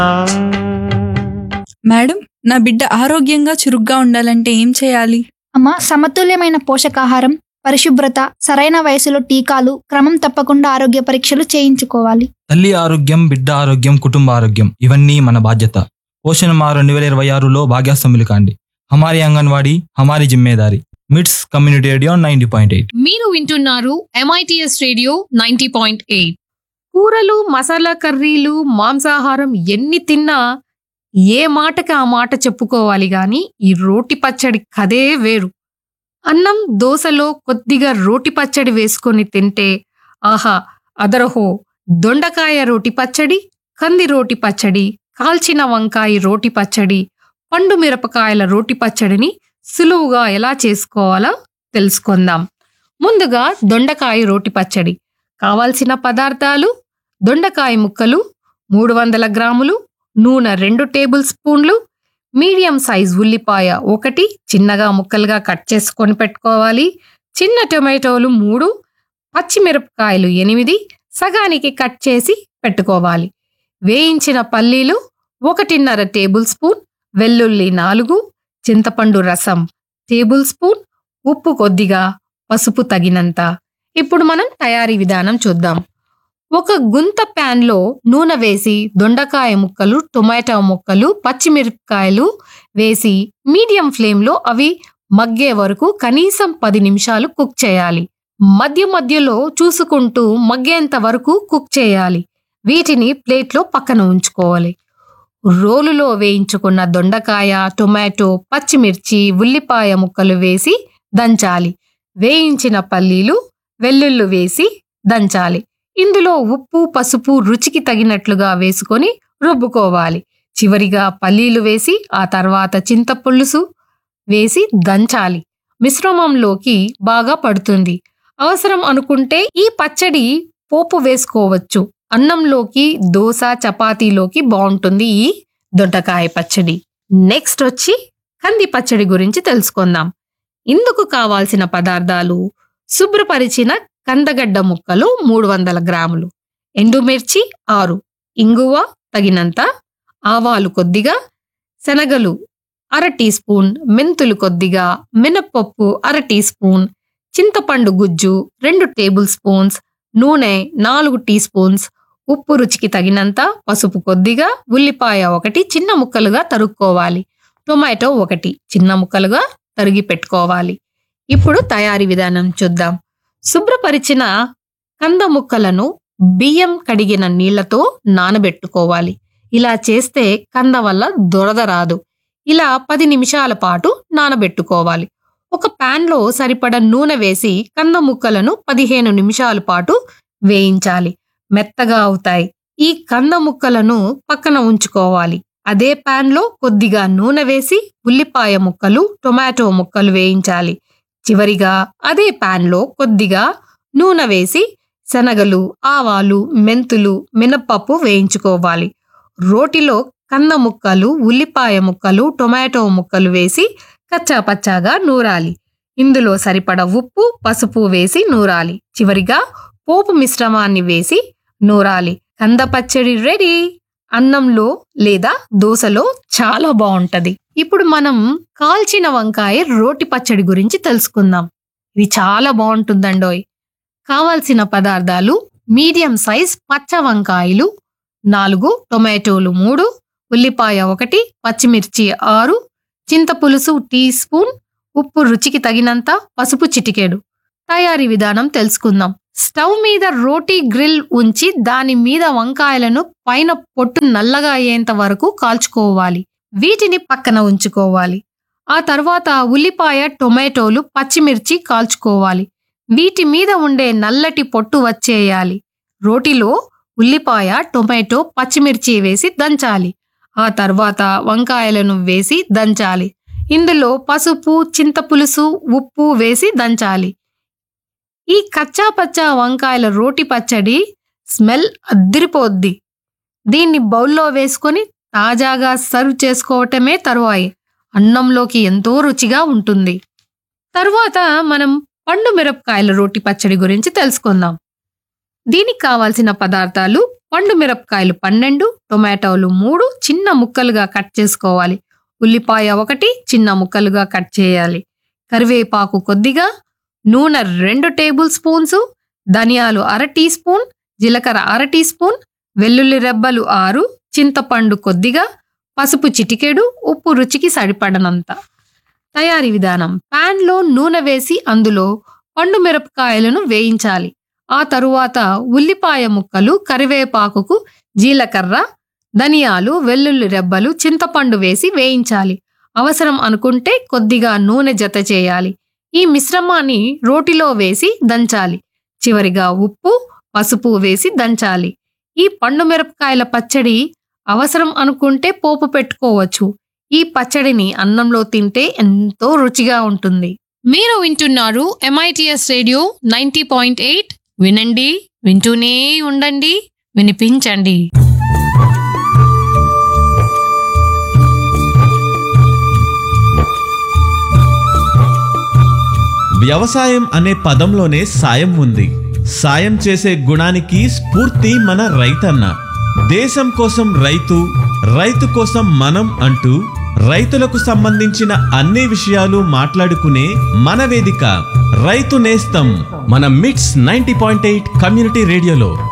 madam నా బిడ్డ ఆరోగ్యంగా చురుగ్గా ఉండాలంటే ఏం చేయాలి అమ్మ సమతుల్యమైన పోషకాహారం పరిశుభ్రత సరైన వయసులో టీకాలు క్రమం తప్పకుండా ఆరోగ్య పరీక్షలు చేయించుకోవాలి తల్లి ఆరోగ్యం బిడ్డ ఆరోగ్యం కుటుంబ ఆరోగ్యం ఇవన్నీ మన బాధ్యత పోషణ మా రెండు వేల ఇరవై ఆరులో భాగ్యాస్తంభులు కాండి హమారి అంగన్వాడీ హమారి జిమ్మేదారి MITS community radio ninety point eight మీరు వింటున్నారు MITS radio ninety point eight కూరలు మసాలా కర్రీలు మాంసాహారం ఎన్ని తిన్నా ఏ మాటకి ఆ మాట చెప్పుకోవాలి గాని ఈ రోటి పచ్చడి కదే వేరు అన్నం దోశలో కొద్దిగా రోటి పచ్చడి వేసుకొని తింటే ఆహా అదరహో దొండకాయ రోటి పచ్చడి కంది రోటి పచ్చడి కాల్చిన వంకాయ రోటి పచ్చడి పండు మిరపకాయల రోటి పచ్చడిని సులువుగా ఎలా చేసుకోవాలో తెలుసుకుందాం ముందుగా దొండకాయ రోటి పచ్చడి కావాల్సిన పదార్థాలు దొండకాయ ముక్కలు మూడు వందల గ్రాములు నూనె రెండు టేబుల్ స్పూన్లు మీడియం సైజ్ ఉల్లిపాయ ఒకటి చిన్నగా ముక్కలుగా కట్ చేసుకొని పెట్టుకోవాలి చిన్న టొమాటోలు మూడు పచ్చిమిరపకాయలు ఎనిమిది సగానికి కట్ చేసి పెట్టుకోవాలి వేయించిన పల్లీలు ఒకటిన్నర టేబుల్ స్పూన్ వెల్లుల్లి నాలుగు చింతపండు రసం టేబుల్ స్పూన్ ఉప్పు కొద్దిగా పసుపు తగినంత ఇప్పుడు మనం తయారీ విధానం చూద్దాం ఒక గుంత ప్యాన్లో నూనె వేసి దొండకాయ ముక్కలు టొమాటో ముక్కలు పచ్చిమిరపకాయలు వేసి మీడియం ఫ్లేమ్లో అవి మగ్గే వరకు కనీసం పది నిమిషాలు కుక్ చేయాలి మధ్య మధ్యలో చూసుకుంటూ మగ్గేంత వరకు కుక్ చేయాలి వీటిని ప్లేట్లో పక్కన ఉంచుకోవాలి రోలులో వేయించుకున్న దొండకాయ టొమాటో పచ్చిమిర్చి ఉల్లిపాయ ముక్కలు వేసి దంచాలి వేయించిన పల్లీలు వెల్లుల్లి వేసి దంచాలి ఇందులో ఉప్పు పసుపు రుచికి తగినట్లుగా వేసుకొని రుబ్బుకోవాలి చివరిగా పల్లీలు వేసి ఆ తర్వాత చింతపులుసు వేసి దంచాలి మిశ్రమంలోకి బాగా పడుతుంది అవసరం అనుకుంటే ఈ పచ్చడి పోపు వేసుకోవచ్చు అన్నంలోకి దోశ చపాతీలోకి బాగుంటుంది ఈ దొండకాయ పచ్చడి నెక్స్ట్ వచ్చి కంది పచ్చడి గురించి తెలుసుకుందాం ఇందుకు కావాల్సిన పదార్థాలు శుభ్రపరిచిన కందగడ్డ ముక్కలు మూడు వందల గ్రాములు ఎండుమిర్చి ఆరు ఇంగువ తగినంత ఆవాలు కొద్దిగా శనగలు అర టీ స్పూన్ మెంతులు కొద్దిగా మినప్పప్పు అర టీ స్పూన్ చింతపండు గుజ్జు రెండు టేబుల్ స్పూన్స్ నూనె నాలుగు టీ స్పూన్స్ ఉప్పు రుచికి తగినంత పసుపు కొద్దిగా ఉల్లిపాయ ఒకటి చిన్న ముక్కలుగా తరుక్కోవాలి టొమాటో ఒకటి చిన్న ముక్కలుగా తరిగి పెట్టుకోవాలి ఇప్పుడు తయారీ విధానం చూద్దాం శుభ్రపరిచిన కంద ముక్కలను బియ్యం కడిగిన నీళ్లతో నానబెట్టుకోవాలి ఇలా చేస్తే కంద వల్ల దురద రాదు ఇలా పది నిమిషాల పాటు నానబెట్టుకోవాలి ఒక ప్యాన్లో సరిపడ నూనె వేసి కంద ముక్కలను పదిహేను నిమిషాల పాటు వేయించాలి మెత్తగా అవుతాయి ఈ కంద ముక్కలను పక్కన ఉంచుకోవాలి అదే ప్యాన్లో కొద్దిగా నూనె వేసి ఉల్లిపాయ ముక్కలు టొమాటో ముక్కలు వేయించాలి చివరిగా అదే ప్యాన్లో కొద్దిగా నూనె వేసి శనగలు ఆవాలు మెంతులు మినప్పప్పు వేయించుకోవాలి రోటిలో కంద ముక్కలు ఉల్లిపాయ ముక్కలు టొమాటో ముక్కలు వేసి కచ్చాపచ్చాగా నూరాలి ఇందులో సరిపడ ఉప్పు పసుపు వేసి నూరాలి చివరిగా పోపు మిశ్రమాన్ని వేసి నూరాలి కంద పచ్చడి రెడీ అన్నంలో లేదా దోశలో చాలా బాగుంటది ఇప్పుడు మనం కాల్చిన వంకాయ రోటి పచ్చడి గురించి తెలుసుకుందాం ఇది చాలా బాగుంటుందండోయ్ కావాల్సిన పదార్థాలు మీడియం సైజ్ పచ్చ వంకాయలు నాలుగు టొమాటోలు మూడు ఉల్లిపాయ ఒకటి పచ్చిమిర్చి ఆరు చింతపులుసు టీ స్పూన్ ఉప్పు రుచికి తగినంత పసుపు చిటికెడు తయారీ విధానం తెలుసుకుందాం స్టవ్ మీద రోటీ గ్రిల్ ఉంచి దాని మీద వంకాయలను పైన పొట్టు నల్లగా అయ్యేంత వరకు కాల్చుకోవాలి వీటిని పక్కన ఉంచుకోవాలి ఆ తర్వాత ఉల్లిపాయ టొమాటోలు పచ్చిమిర్చి కాల్చుకోవాలి వీటి మీద ఉండే నల్లటి పొట్టు వచ్చేయాలి రోటిలో ఉల్లిపాయ టొమాటో పచ్చిమిర్చి వేసి దంచాలి ఆ తర్వాత వంకాయలను వేసి దంచాలి ఇందులో పసుపు చింతపులుసు ఉప్పు వేసి దంచాలి ఈ కచ్చా పచ్చా వంకాయల రోటి పచ్చడి స్మెల్ అద్దిరిపోద్ది దీన్ని బౌల్లో వేసుకొని తాజాగా సర్వ్ చేసుకోవటమే తరువాయి అన్నంలోకి ఎంతో రుచిగా ఉంటుంది తరువాత మనం పండు మిరపకాయల రోటి పచ్చడి గురించి తెలుసుకుందాం దీనికి కావాల్సిన పదార్థాలు పండు మిరపకాయలు పన్నెండు టొమాటోలు మూడు చిన్న ముక్కలుగా కట్ చేసుకోవాలి ఉల్లిపాయ ఒకటి చిన్న ముక్కలుగా కట్ చేయాలి కరివేపాకు కొద్దిగా నూనె రెండు టేబుల్ స్పూన్స్ ధనియాలు అర టీ స్పూన్ జీలకర్ర అర టీ స్పూన్ వెల్లుల్లి రెబ్బలు ఆరు చింతపండు కొద్దిగా పసుపు చిటికెడు ఉప్పు రుచికి సరిపడనంత తయారీ విధానం ప్యాన్లో నూనె వేసి అందులో పండు మిరపకాయలను వేయించాలి ఆ తరువాత ఉల్లిపాయ ముక్కలు కరివేపాకుకు జీలకర్ర ధనియాలు వెల్లుల్లి రెబ్బలు చింతపండు వేసి వేయించాలి అవసరం అనుకుంటే కొద్దిగా నూనె జత చేయాలి ఈ మిశ్రమాన్ని రోటిలో వేసి దంచాలి చివరిగా ఉప్పు పసుపు వేసి దంచాలి ఈ పండు మిరపకాయల పచ్చడి అవసరం అనుకుంటే పోపు పెట్టుకోవచ్చు ఈ పచ్చడిని అన్నంలో తింటే ఎంతో రుచిగా ఉంటుంది మీరు వింటున్నారు MITS radio ninety point eight వినండి వింటూనే ఉండండి వినిపించండి వ్యవసాయం అనే పదంలోనే సాయం ఉంది సాయం చేసే గుణానికి స్ఫూర్తి మన రైతన్న దేశం కోసం రైతు రైతు కోసం మనం అంటూ రైతులకు సంబంధించిన అన్ని విషయాలు మాట్లాడుకునే మన వేదిక రైతు నేస్తం మన మిట్స్ నైంటీ పాయింట్ ఎయిట్ కమ్యూనిటీ రేడియోలో